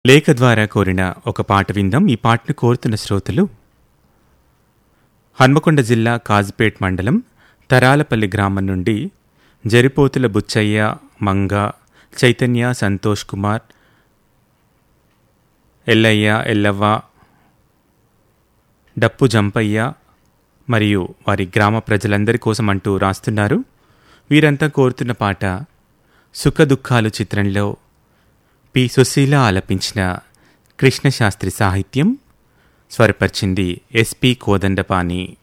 లేఖ ద్వారా కోరిన ఒక పాట విందాం ఈ పాటను కోరుతున్న శ్రోతలు హన్మకొండ జిల్లా కాజ్పేట్ మండలం తరాలపల్లి గ్రామం నుండి జరిపోతుల బుచ్చయ్య మంగ చైతన్య సంతోష్ కుమార్ ఎల్లయ్య ఎల్లవ్వ డప్పు జంపయ్య మరియు వారి గ్రామ ప్రజలందరి కోసం అంటూ రాస్తున్నారు వీరంతా కోరుతున్న పాట సుఖదుఖాలు చిత్రంలో పి సుశీల ఆలపించిన కృష్ణశాస్త్రి సాహిత్యం స్వరపరిచింది ఎస్పి కోదండపాణి